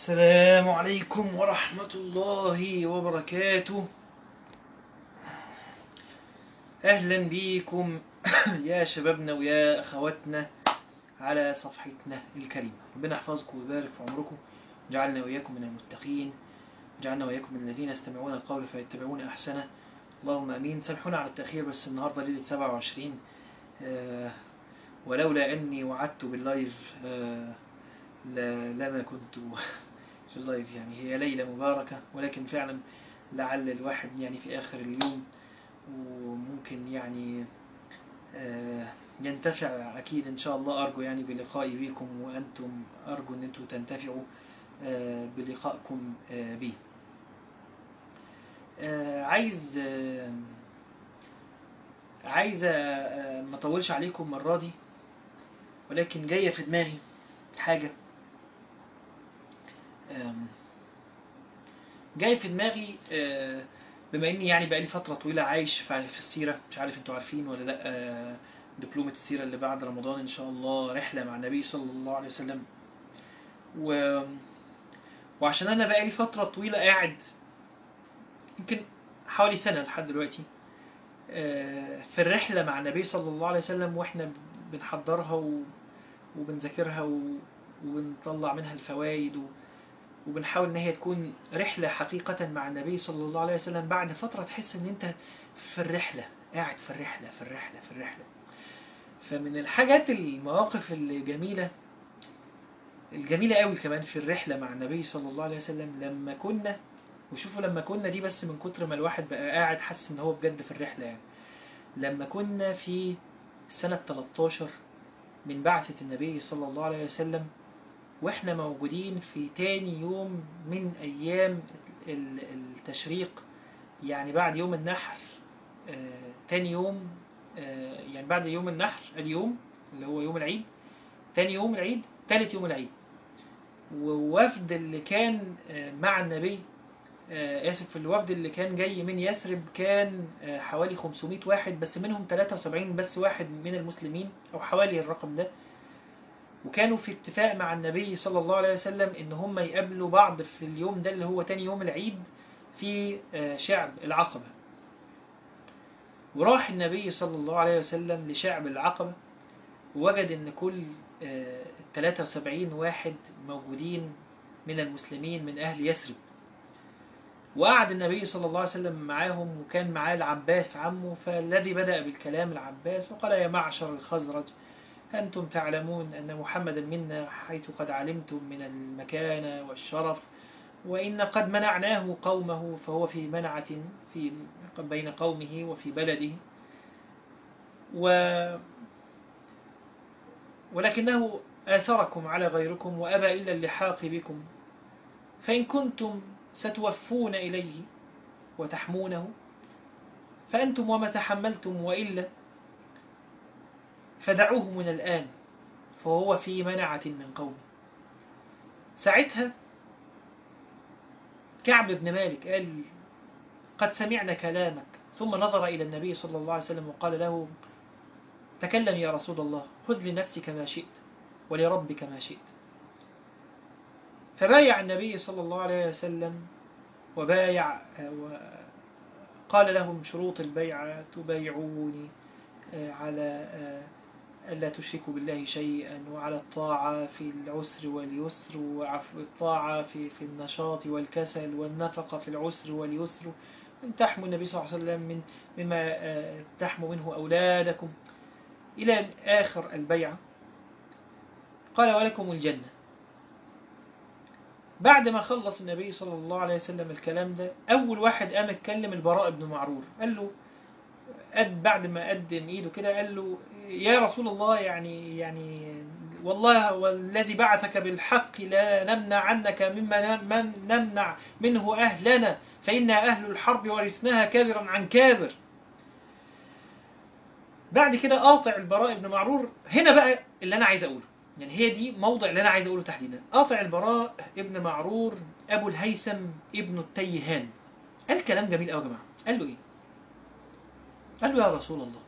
السلام عليكم ورحمة الله وبركاته أهلا بكم يا شبابنا ويا أخواتنا على صفحتنا الكريمة ربنا يحفظكم ويبارك في عمركم جعلنا وإياكم من المتقين جعلنا وإياكم من الذين يستمعون القول فيتبعون أحسنه اللهم أمين سامحونا على التأخير بس النهاردة ليلة 27 آه ولولا أني وعدت باللايف آه لا- لما كنت في اللايف يعني هي ليلة مباركة ولكن فعلا لعل الواحد يعني في آخر اليوم وممكن يعني آه، ينتفع أكيد إن شاء الله أرجو يعني بلقائي بكم وأنتم أرجو أن أنتم تنتفعوا آه، بلقائكم آه، بي آه، عايز آه، عايز آه، ما اطولش عليكم المرة دي ولكن جاية في دماغي حاجة آم، جاي في دماغي آه، بما اني يعني بقالي فترة طويلة عايش في في السيرة مش عارف انتوا عارفين ولا لا آه، دبلومة السيرة اللي بعد رمضان ان شاء الله رحلة مع النبي صلى الله عليه وسلم و... وعشان انا بقالي فترة طويلة قاعد يمكن حوالي سنة لحد دلوقتي آه، في الرحلة مع النبي صلى الله عليه وسلم واحنا بنحضرها و... وبنذاكرها و... وبنطلع منها الفوائد و... وبنحاول ان هي تكون رحلة حقيقة مع النبي صلى الله عليه وسلم بعد فترة تحس ان انت في الرحلة قاعد في الرحلة في الرحلة في الرحلة فمن الحاجات المواقف الجميلة الجميلة قوي كمان في الرحلة مع النبي صلى الله عليه وسلم لما كنا وشوفوا لما كنا دي بس من كتر ما الواحد بقى قاعد حاسس ان هو بجد في الرحلة يعني لما كنا في سنة 13 من بعثة النبي صلى الله عليه وسلم واحنا موجودين في تاني يوم من ايام ال- التشريق يعني بعد يوم النحر آه، تاني يوم آه، يعني بعد يوم النحر اليوم اللي هو يوم العيد تاني يوم العيد تالت يوم العيد ووفد اللي كان آه، مع النبي آه، آسف الوفد اللي كان جاي من يثرب كان آه، حوالي 500 واحد بس منهم 73 بس واحد من المسلمين أو حوالي الرقم ده وكانوا في اتفاق مع النبي صلى الله عليه وسلم ان هم يقابلوا بعض في اليوم ده اللي هو تاني يوم العيد في آه، شعب العقبة وراح النبي صلى الله عليه وسلم لشعب العقبة ووجد ان كل آه، 73 واحد موجودين من المسلمين من اهل يثرب وقعد النبي صلى الله عليه وسلم معاهم وكان معاه العباس عمه فالذي بدأ بالكلام العباس وقال يا معشر الخزرج أنتم تعلمون أن محمدا منا حيث قد علمتم من المكانة والشرف وإن قد منعناه قومه فهو في منعة في بين قومه وفي بلده و ولكنه آثركم على غيركم وأبى إلا اللحاق بكم فإن كنتم ستوفون إليه وتحمونه فأنتم وما تحملتم وإلا فدعوه من الآن فهو في منعة من قومه ساعتها كعب بن مالك قال قد سمعنا كلامك ثم نظر إلى النبي صلى الله عليه وسلم وقال له تكلم يا رسول الله خذ لنفسك ما شئت ولربك ما شئت فبايع النبي صلى الله عليه وسلم وبايع وقال لهم شروط البيعة تبايعوني على ألا تشركوا بالله شيئا وعلى الطاعة في العسر واليسر والطاعة في, في النشاط والكسل والنفقة في العسر واليسر أن تحموا النبي صلى الله عليه وسلم من مما تحموا منه أولادكم إلى آخر البيعة قال ولكم الجنة بعد ما خلص النبي صلى الله عليه وسلم الكلام ده أول واحد قام اتكلم البراء بن معرور قال له قد بعد ما قدم ايده كده قال له يا رسول الله يعني يعني والله والذي بعثك بالحق لا نمنع عنك مما من نمنع منه أهلنا فإنا أهل الحرب ورثناها كابرا عن كابر بعد كده قاطع البراء بن معرور هنا بقى اللي أنا عايز أقوله يعني هي دي موضع اللي أنا عايز أقوله تحديدا قاطع البراء ابن معرور أبو الهيثم ابن التيهان قال كلام جميل قوي يا جماعة قال له إيه قال له يا رسول الله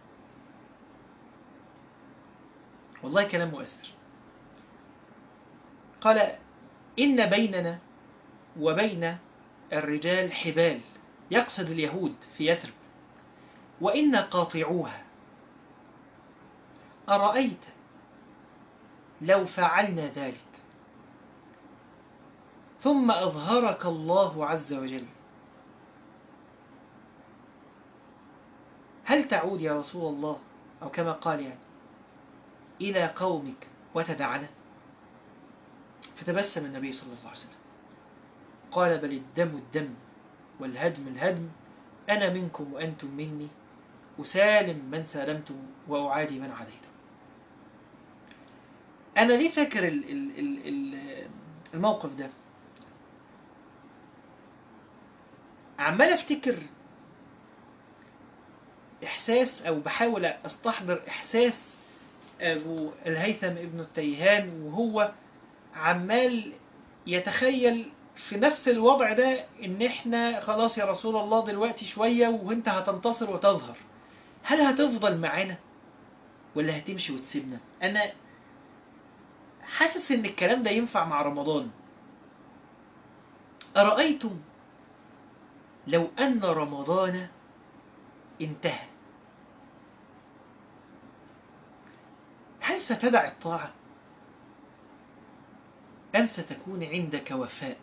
والله كلام مؤثر قال إن بيننا وبين الرجال حبال يقصد اليهود في يثرب وإن قاطعوها أرأيت لو فعلنا ذلك ثم أظهرك الله عز وجل هل تعود يا رسول الله أو كما قال يعني إلى قومك وتدعنا فتبسم النبي صلى الله عليه وسلم قال بل الدم الدم والهدم الهدم أنا منكم وأنتم مني أسالم من سالمتم وأعادي من عاديتم أنا ليه فاكر ال- ال- ال- ال- الموقف ده عمال أفتكر إحساس أو بحاول أستحضر إحساس أبو الهيثم ابن التيهان وهو عمال يتخيل في نفس الوضع ده ان احنا خلاص يا رسول الله دلوقتي شوية وانت هتنتصر وتظهر هل هتفضل معانا ولا هتمشي وتسيبنا انا حاسس ان الكلام ده ينفع مع رمضان أرأيتم لو أن رمضان انتهى هل ستدع الطاعة أم ستكون عندك وفاء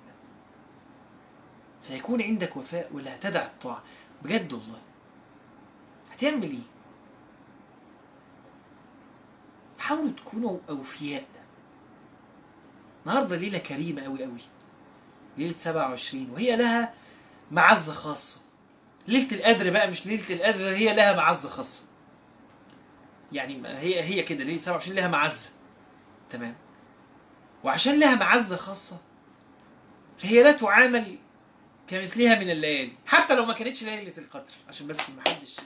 سيكون عندك وفاء ولا هتدع الطاعة بجد والله هتعمل ايه حاولوا تكونوا أوفياء النهارده ليلة كريمة أوي أوي ليلة 27 وهي لها معزة خاصة ليلة القدر بقى مش ليلة القدر هي لها معزة خاصة يعني هي هي كده ليلة 27 لها معزة تمام وعشان لها معزة خاصة فهي لا تعامل كمثلها من الليالي حتى لو ما كانتش ليلة القدر عشان بس محدش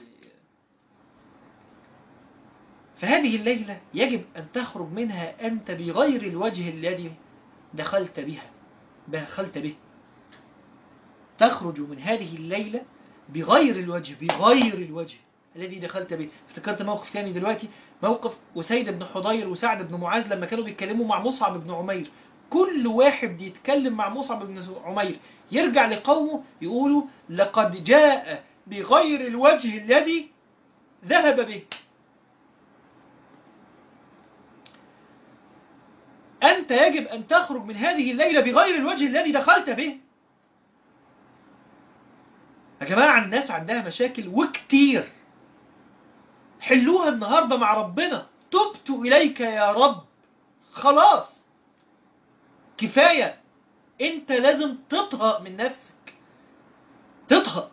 فهذه الليلة يجب أن تخرج منها أنت بغير الوجه الذي دخلت بها دخلت به تخرج من هذه الليلة بغير الوجه بغير الوجه الذي دخلت به افتكرت موقف تاني دلوقتي موقف أسيد بن حضير وسعد بن معاذ لما كانوا بيتكلموا مع مصعب بن عمير كل واحد يتكلم مع مصعب بن عمير يرجع لقومه يقولوا لقد جاء بغير الوجه الذي ذهب به أنت يجب أن تخرج من هذه الليلة بغير الوجه الذي دخلت به يا جماعة الناس عندها مشاكل وكتير حلوها النهاردة مع ربنا تبت إليك يا رب خلاص كفاية انت لازم تطهق من نفسك تطهق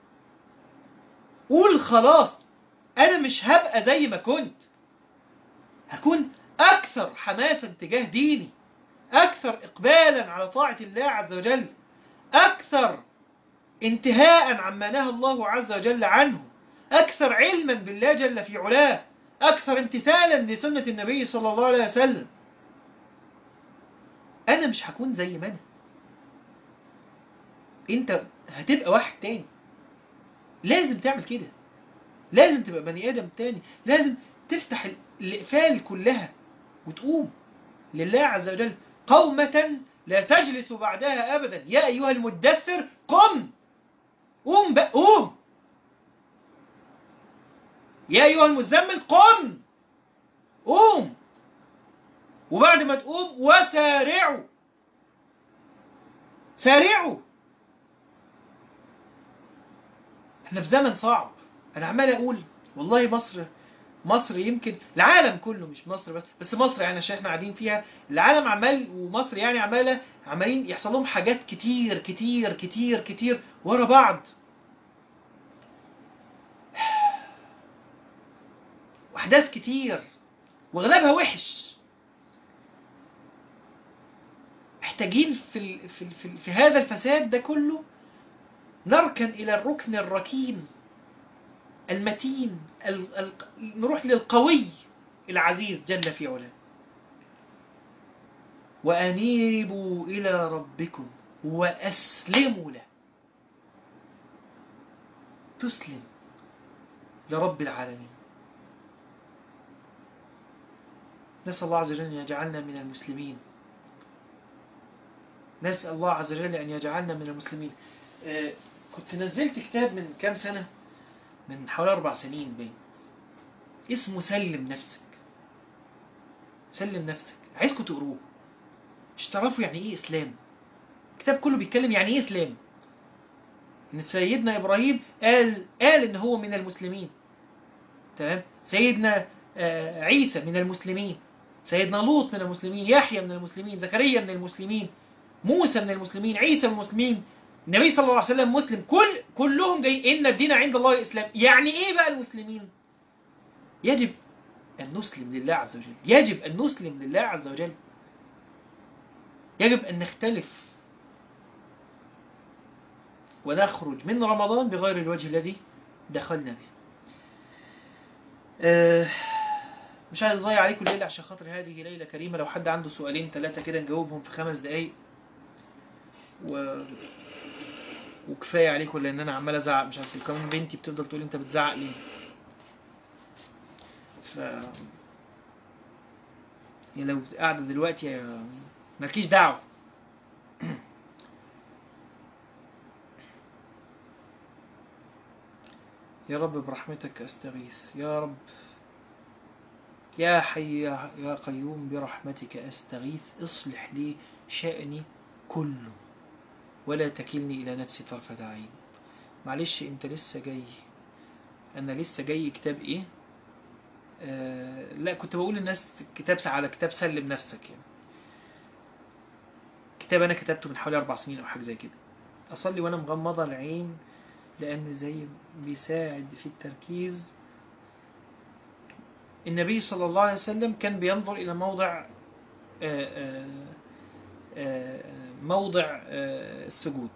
قول خلاص انا مش هبقى زي ما كنت هكون اكثر حماسا تجاه ديني اكثر اقبالا على طاعة الله عز وجل اكثر انتهاء عما نهى الله عز وجل عنه أكثر علما بالله جل في علاه أكثر امتثالا لسنة النبي صلى الله عليه وسلم أنا مش هكون زي ما أنا أنت هتبقى واحد تاني لازم تعمل كده لازم تبقى بني آدم تاني لازم تفتح الإقفال كلها وتقوم لله عز وجل قومة لا تجلس بعدها أبدا يا أيها المدثر قم قوم بقى قوم يا أيها المزمل قم قوم وبعد ما تقوم وسارعوا سارعوا احنا في زمن صعب انا عمال اقول والله مصر مصر يمكن العالم كله مش مصر بس بس مصر يعني عشان احنا قاعدين فيها العالم عمال ومصر يعني عماله عمالين يحصل لهم حاجات كتير كتير كتير كتير ورا بعض واحداث كتير واغلبها وحش محتاجين في ال... في ال... في, ال... في هذا الفساد ده كله نركن الى الركن الركين المتين ال... ال... نروح للقوي العزيز جل في علاه وأنيبوا إلى ربكم وأسلموا له تسلم لرب العالمين نسأل الله عز وجل أن يجعلنا من المسلمين نسأل الله عز وجل أن يجعلنا من المسلمين آه، كنت نزلت كتاب من كام سنة من حوالي أربع سنين بين اسمه سلم نفسك سلم نفسك عايزكم تقروه مش تعرفوا يعني ايه اسلام الكتاب كله بيتكلم يعني ايه اسلام ان سيدنا ابراهيم قال قال ان هو من المسلمين تمام سيدنا آه، عيسى من المسلمين سيدنا لوط من المسلمين يحيى من المسلمين زكريا من المسلمين موسى من المسلمين عيسى من المسلمين النبي صلى الله عليه وسلم مسلم كل كلهم جاي ان الدين عند الله الاسلام يعني ايه بقى المسلمين يجب ان نسلم لله عز وجل يجب ان نسلم لله عز وجل يجب ان نختلف ونخرج من رمضان بغير الوجه الذي دخلنا به آه، مش عايز اضيع عليكم الليله عشان خاطر هذه ليله كريمه لو حد عنده سؤالين ثلاثه كده نجاوبهم في خمس دقايق و... وكفايه عليكم لان انا عمال ازعق مش عارف كمان بنتي بتفضل تقول انت بتزعق ليه ف هي لو قاعده دلوقتي يا- مالكيش دعوه يا رب برحمتك استغيث يا رب يا حي يا يا قيوم برحمتك استغيث اصلح لي شأني كله ولا تكلني إلى نفسي طرفة عين معلش انت لسه جاي انا لسه جاي كتاب ايه آه لا كنت بقول للناس كتاب على كتاب سلم نفسك يعني كتاب انا كتبته من حوالي اربع سنين او حاجه زي كده اصلي وانا مغمضه العين لان زي بيساعد في التركيز النبي صلى الله عليه وسلم كان بينظر الى موضع آه، آه، آه، موضع آه، السجود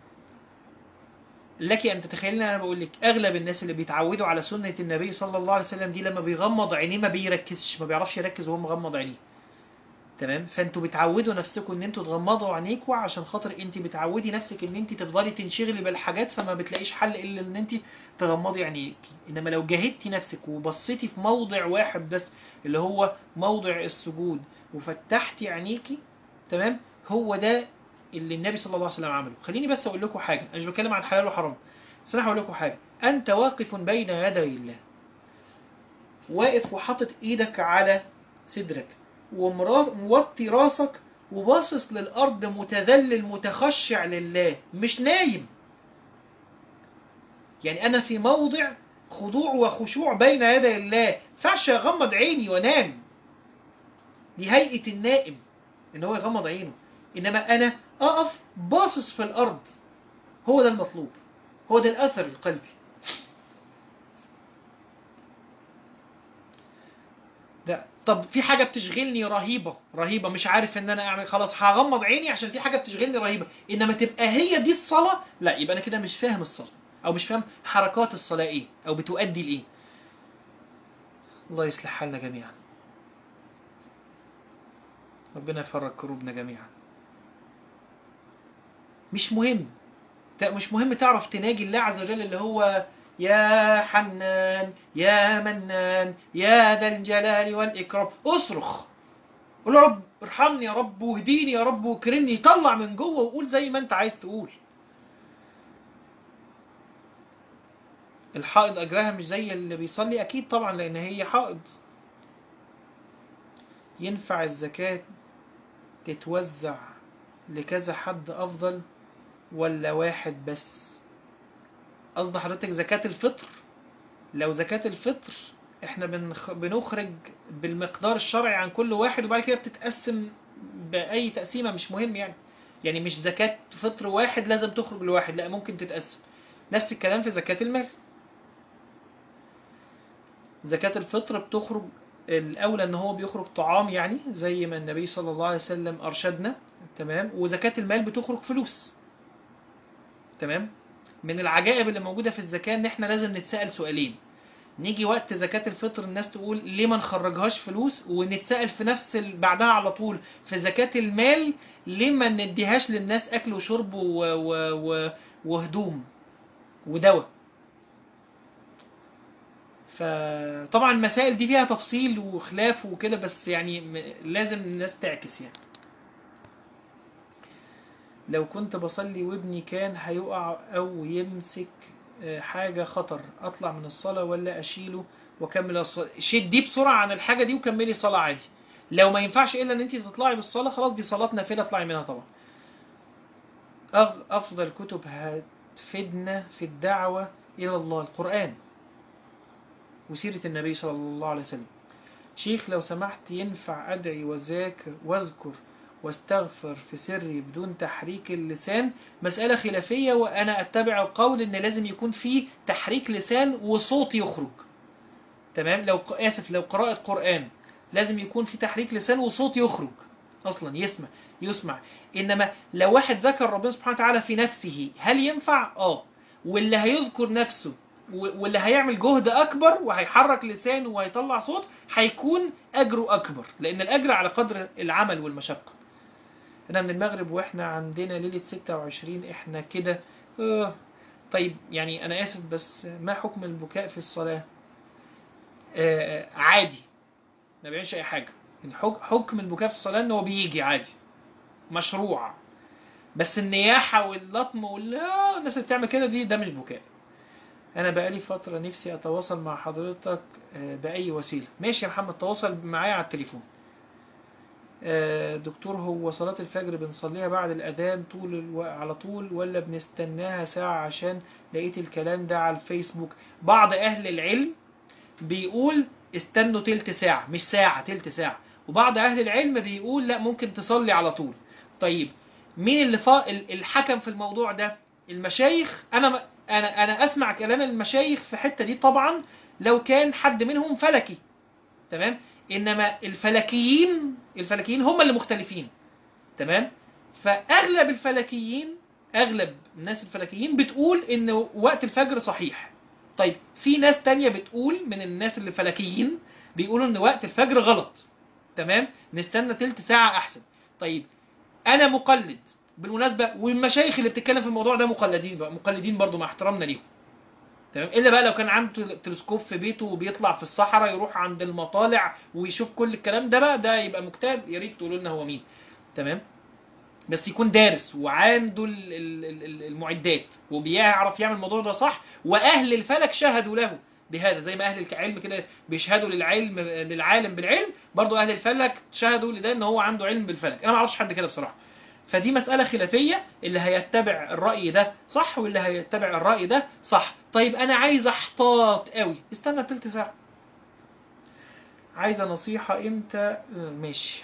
لك ان تتخيلين انا بقول لك اغلب الناس اللي بيتعودوا على سنه النبي صلى الله عليه وسلم دي لما بيغمض عينيه ما بيركزش ما بيعرفش يركز وهو مغمض عينيه تمام فانتوا بتعودوا نفسكم ان انتوا تغمضوا عينيكوا عشان خاطر انت بتعودي نفسك ان انت تفضلي تنشغلي بالحاجات فما بتلاقيش حل الا ان انت تغمضي عينيكي انما لو جاهدتي نفسك وبصيتي في موضع واحد بس اللي هو موضع السجود وفتحتي عينيكي تمام هو ده اللي النبي صلى الله عليه وسلم عمله خليني بس اقول لكم حاجه انا مش بتكلم عن حلال وحرام بس انا هقول لكم حاجه انت واقف بين يدي الله واقف وحاطط ايدك على صدرك ومرا- موطي راسك وباصص للارض متذلل متخشع لله مش نايم يعني انا في موضع خضوع وخشوع بين يدي الله فعش اغمض عيني وانام دي هيئه النائم ان هو يغمض عينه انما انا اقف باصص في الارض هو ده المطلوب هو ده الاثر القلبي لا طب في حاجه بتشغلني رهيبه رهيبه مش عارف ان انا اعمل خلاص هغمض عيني عشان في حاجه بتشغلني رهيبه انما تبقى هي دي الصلاه لا يبقى انا كده مش فاهم الصلاه او مش فاهم حركات الصلاه ايه او بتؤدي لايه الله يصلح حالنا جميعا ربنا يفرج كروبنا جميعا مش مهم ت- مش مهم تعرف تناجي الله عز وجل اللي هو يا حنان يا منان يا ذا الجلال والإكرام اصرخ قول يا رب ارحمني يا رب واهديني يا رب واكرمني طلع من جوه وقول زي ما انت عايز تقول الحائض أجرها مش زي اللي بيصلي أكيد طبعا لأن هي حائض ينفع الزكاة تتوزع لكذا حد أفضل ولا واحد بس قصد حضرتك زكاة الفطر لو زكاة الفطر احنا بنخ... بنخرج بالمقدار الشرعي عن كل واحد وبعد كده بتتقسم بأي تقسيمة مش مهم يعني يعني مش زكاة فطر واحد لازم تخرج لواحد لا ممكن تتقسم نفس الكلام في زكاة المال زكاة الفطر بتخرج الأولى إن هو بيخرج طعام يعني زي ما النبي صلى الله عليه وسلم أرشدنا تمام وزكاة المال بتخرج فلوس تمام من العجائب اللي موجودة في الزكاة إن إحنا لازم نتسأل سؤالين نيجي وقت زكاة الفطر الناس تقول ليه ما نخرجهاش فلوس ونتسأل في نفس ال... بعدها على طول في زكاة المال ليه ما نديهاش للناس أكل وشرب و... و... و... وهدوم ودواء فطبعا المسائل دي فيها تفصيل وخلاف وكده بس يعني م- لازم الناس تعكس يعني لو كنت بصلي وابني كان هيقع أو يمسك آه، حاجة خطر أطلع من الصلاة ولا أشيله وأكمل الصلاة شيل دي بسرعة عن الحاجة دي وكملي صلاة عادي لو ما ينفعش إلا إن أنت تطلعي بالصلاة خلاص دي صلاة نافلة اطلعي منها طبعا أغ- أفضل كتب هتفيدنا في الدعوة إلى الله القرآن وسيرة النبي صلى الله عليه وسلم شيخ لو سمحت ينفع أدعي وذاكر واذكر واستغفر في سري بدون تحريك اللسان مسألة خلافية وأنا أتبع القول إن لازم يكون فيه تحريك لسان وصوت يخرج تمام لو آسف لو قراءة قرآن لازم يكون في تحريك لسان وصوت يخرج أصلا يسمع يسمع إنما لو واحد ذكر ربنا سبحانه وتعالى في نفسه هل ينفع؟ آه واللي هيذكر نفسه و- واللي هيعمل جهد أكبر وهيحرك لسانه وهيطلع صوت هيكون أجره أكبر لأن الأجر على قدر العمل والمشقة أنا من المغرب وإحنا عندنا ليلة 26 إحنا كده آه طيب يعني أنا آسف بس ما حكم البكاء في الصلاة؟ آه عادي ما بيعملش أي حاجة الحك- حكم البكاء في الصلاة إن هو بيجي عادي مشروع بس النياحة واللطم وال آه، الناس اللي بتعمل كده دي ده مش بكاء انا بقالي فترة نفسي اتواصل مع حضرتك آه، باي وسيلة ماشي يا محمد تواصل معايا على التليفون آه، دكتور هو صلاة الفجر بنصليها بعد الأذان طول الو... على طول ولا بنستناها ساعة عشان لقيت الكلام ده على الفيسبوك بعض أهل العلم بيقول استنوا تلت ساعة مش ساعة تلت ساعة وبعض أهل العلم بيقول لا ممكن تصلي على طول طيب مين اللي فا... ال- الحكم في الموضوع ده المشايخ أنا م- أنا أنا أسمع كلام المشايخ في الحتة دي طبعا لو كان حد منهم فلكي تمام انما الفلكيين الفلكيين هم اللي مختلفين تمام فاغلب الفلكيين اغلب الناس الفلكيين بتقول ان وقت الفجر صحيح طيب في ناس تانية بتقول من الناس اللي فلكيين بيقولوا ان وقت الفجر غلط تمام نستنى تلت ساعة احسن طيب انا مقلد بالمناسبة والمشايخ اللي بتتكلم في الموضوع ده مقلدين بقى مقلدين برضو مع احترامنا ليهم تمام الا بقى لو كان عنده تلسكوب في بيته وبيطلع في الصحراء يروح عند المطالع ويشوف كل الكلام ده بقى ده يبقى مجتهد يا ريت تقولوا لنا هو مين تمام بس يكون دارس وعنده ال- ال- ال- المعدات وبيعرف يعمل الموضوع ده صح واهل الفلك شهدوا له بهذا زي ما اهل العلم كده بيشهدوا للعلم للعالم بالعلم برضو اهل الفلك شهدوا لده ان هو عنده علم بالفلك انا ما اعرفش حد كده بصراحه فدي مسألة خلافية اللي هيتبع الرأي ده صح واللي هيتبع الرأي ده صح طيب أنا عايز أحتاط قوي استنى تلت ساعة عايزة نصيحة إمتى آه، ماشي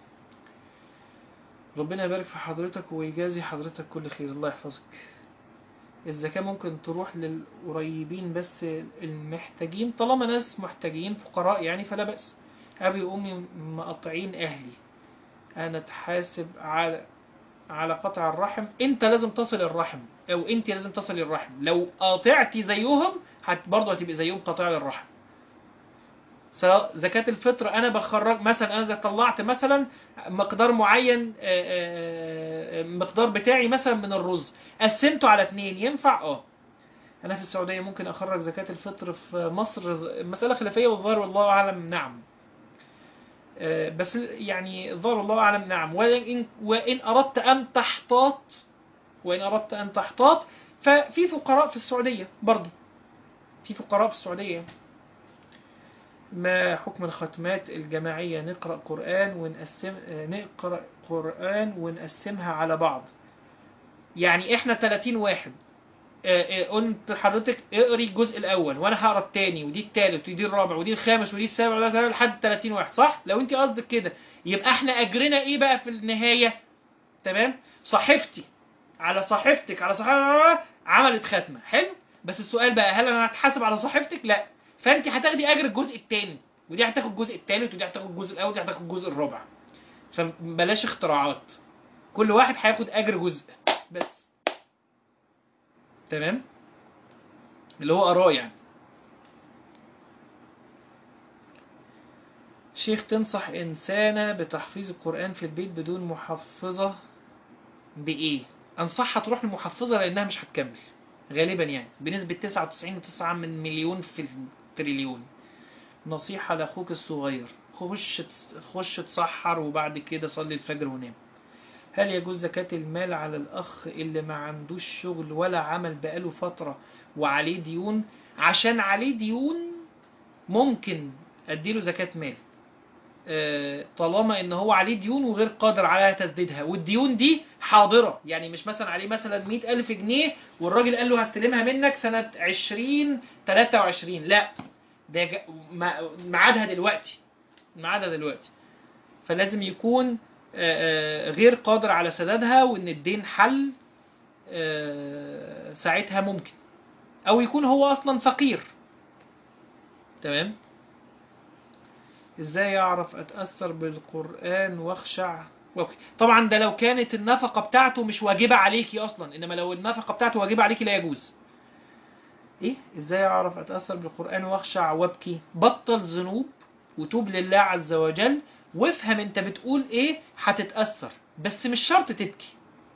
ربنا يبارك في حضرتك ويجازي حضرتك كل خير الله يحفظك الزكاة ممكن تروح للقريبين بس المحتاجين طالما ناس محتاجين فقراء يعني فلا بأس أبي وأمي مقطعين أهلي أنا أتحاسب على على قطع الرحم انت لازم تصل الرحم او انت لازم تصل الرحم لو قاطعتي زيهم هت برضه هتبقى زيهم قاطع الرحم سواء زكاة الفطر انا بخرج مثلا انا إذا طلعت مثلا مقدار معين آه، آه، آه، مقدار بتاعي مثلا من الرز قسمته على اتنين ينفع اه انا في السعودية ممكن اخرج زكاة الفطر في مصر مسألة خلافية والظاهر والله اعلم نعم آه، بس يعني الظاهر الله أعلم نعم وإن, وإن أردت أن تحتاط وإن أردت أن تحتاط ففي فقراء في السعودية برضو في فقراء في السعودية ما حكم الختمات الجماعية نقرأ قرآن ونقسم آه، نقرأ قرآن ونقسمها على بعض يعني احنا 30 واحد آه، آه، قلت حضرتك اقري الجزء الاول وانا هقرا الثاني ودي الثالث ودي الرابع ودي الخامس ودي السابع ودي الثالث لحد 30 واحد صح لو انت قصدك كده يبقى احنا اجرنا ايه بقى في النهايه تمام صحيفتي على صحيفتك على صحيفتك عملت ختمه حلو بس السؤال بقى هل انا هتحاسب على صحيفتك لا فانت هتاخدي اجر الجزء الثاني ودي هتاخد الجزء الثالث ودي هتاخد الجزء الاول ودي هتاخد الجزء الرابع فبلاش اختراعات كل واحد هياخد اجر جزء بس تمام اللي هو قراه يعني شيخ تنصح إنسانة بتحفيظ القرآن في البيت بدون محفظة بإيه؟ أنصحها تروح لمحفظة لأنها مش هتكمل غالبا يعني بنسبة 99.9 من مليون في التريليون نصيحة لأخوك الصغير خش خش تصحر وبعد كده صلي الفجر ونام هل يجوز زكاة المال على الأخ اللي ما عندوش شغل ولا عمل بقاله فترة وعليه ديون عشان عليه ديون ممكن أديله زكاة مال آه، طالما ان هو عليه ديون وغير قادر على تسديدها والديون دي حاضرة يعني مش مثلا عليه مثلا مئة ألف جنيه والراجل قال له هستلمها منك سنة عشرين تلاتة وعشرين لا ده جا- مع- ميعادها دلوقتي ميعادها دلوقتي فلازم يكون آه، آه، غير قادر على سدادها وان الدين حل آه، ساعتها ممكن او يكون هو اصلا فقير تمام ازاي اعرف اتاثر بالقران واخشع وأبكي؟ طبعا ده لو كانت النفقه بتاعته مش واجبه عليكي اصلا انما لو النفقه بتاعته واجبه عليكي لا يجوز ايه ازاي اعرف اتاثر بالقران واخشع وابكي بطل ذنوب وتوب لله عز وجل وافهم انت بتقول ايه هتتاثر بس مش شرط تبكي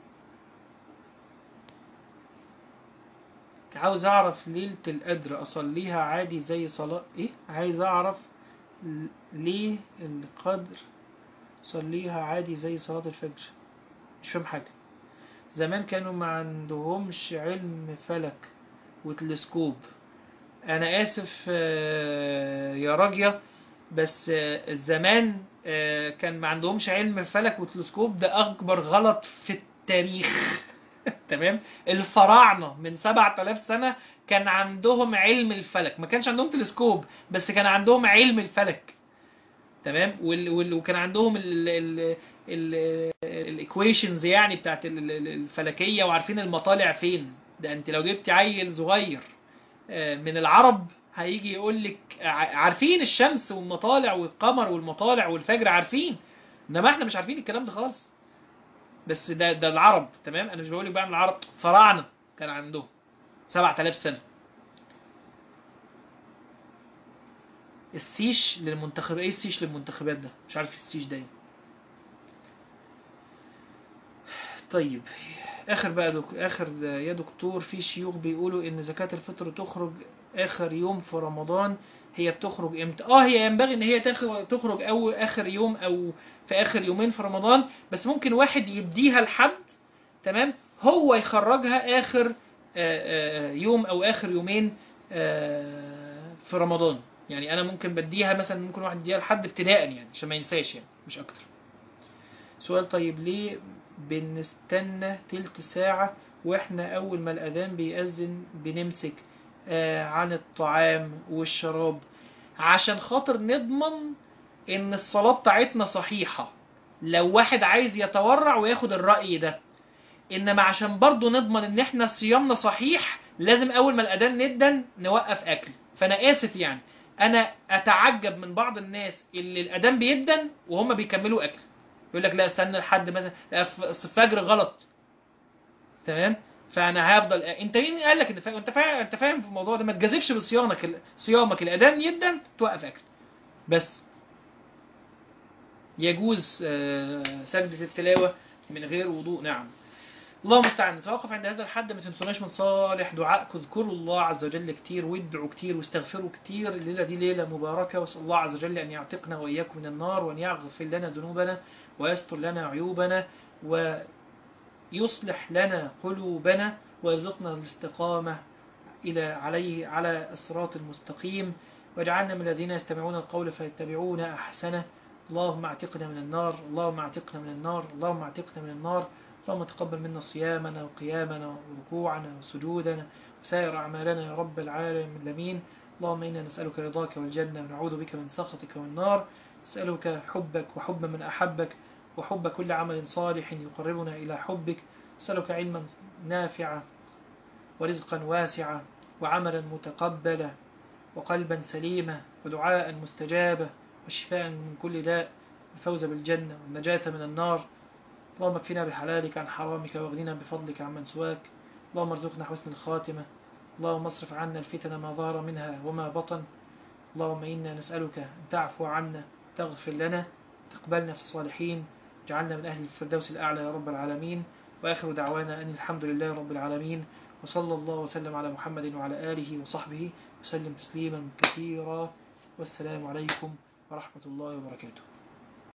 عاوز اعرف ليله القدر اصليها عادي زي صلاه ايه عايز اعرف ل- ليه القدر صليها عادي زي صلاة الفجر مش فاهم حاجة زمان كانوا ما عندهمش علم فلك وتلسكوب انا اسف آه، يا راجية بس آه، زمان آه، كان ما عندهمش علم فلك وتلسكوب ده اكبر غلط في التاريخ تمام الفراعنة من 7000 سنة كان عندهم علم الفلك ما كانش عندهم تلسكوب بس كان عندهم علم الفلك تمام وال... وال... وكان عندهم ال ال ال الايكويشنز يعني بتاعت ال- ال- الفلكيه وعارفين المطالع فين ده انت لو جبت عيل صغير آه، من العرب هيجي يقول لك ع- عارفين الشمس والمطالع والقمر والمطالع والفجر عارفين انما احنا مش عارفين الكلام ده خالص بس ده ده العرب تمام انا مش بقول لك بقى من العرب فراعنه كان عندهم 7000 سنه السيش للمنتخب ايه السيش للمنتخبات ده مش عارف السيش ده ايه طيب اخر بقى دك... اخر يا دكتور في شيوخ بيقولوا ان زكاة الفطر تخرج اخر يوم في رمضان هي بتخرج امتى اه هي ينبغي ان هي تخ- تخرج او اخر يوم او في اخر يومين في رمضان بس ممكن واحد يديها لحد تمام هو يخرجها اخر آه، آه، يوم او اخر يومين آه، في رمضان يعني انا ممكن بديها مثلا ممكن واحد يديها لحد ابتداء يعني عشان ما ينساش يعني مش اكتر سؤال طيب ليه بنستنى تلت ساعة واحنا اول ما الاذان بيأذن بنمسك آه عن الطعام والشراب عشان خاطر نضمن ان الصلاة بتاعتنا صحيحة لو واحد عايز يتورع وياخد الرأي ده انما عشان برضو نضمن ان احنا صيامنا صحيح لازم اول ما الاذان ندن نوقف اكل فانا اسف يعني انا اتعجب من بعض الناس اللي الاذان بيدن وهم بيكملوا اكل يقول لك لا استنى لحد مثلا لا، ف- أصل الفجر غلط تمام فانا هفضل انت مين قال لك انت فاهم انت فاهم انت فاهم في الموضوع ده ما تجازفش بصيامك ال- صيامك الاذان يدن توقف اكل بس يجوز آه، سجدة التلاوة من غير وضوء نعم الله المستعان نتوقف عند هذا الحد ما تنسوناش من صالح دعائكم اذكروا الله عز وجل كتير وادعوا كتير واستغفروا كتير الليلة دي ليلة مباركة واسأل الله عز وجل أن يعتقنا وإياكم من النار وأن يغفر لنا ذنوبنا ويستر لنا عيوبنا ويصلح لنا قلوبنا ويرزقنا الاستقامة إلى عليه على الصراط المستقيم واجعلنا من الذين يستمعون القول فيتبعون أحسنه اللهم اعتقنا من النار اللهم اعتقنا من النار اللهم اعتقنا من النار اللهم تقبل منا صيامنا وقيامنا وركوعنا وسجودنا وسائر أعمالنا يا رب العالمين اللهم إنا نسألك رضاك والجنة ونعوذ بك من سخطك والنار نسألك حبك وحب من أحبك وحب كل عمل صالح يقربنا إلى حبك نسألك علما نافعا ورزقا واسعا وعملا متقبلا وقلبا سليما ودعاء مستجابا وشفاء من كل داء الفوز بالجنة والنجاة من النار اللهم اكفنا بحلالك عن حرامك واغننا بفضلك عمن سواك اللهم ارزقنا حسن الخاتمة اللهم اصرف عنا الفتن ما ظهر منها وما بطن اللهم إنا نسألك أن تعفو عنا تغفر لنا تقبلنا في الصالحين جعلنا من أهل الفردوس الأعلى يا رب العالمين وآخر دعوانا أن الحمد لله رب العالمين وصلى الله وسلم على محمد وعلى آله وصحبه وسلم تسليما كثيرا والسلام عليكم ورحمة الله وبركاته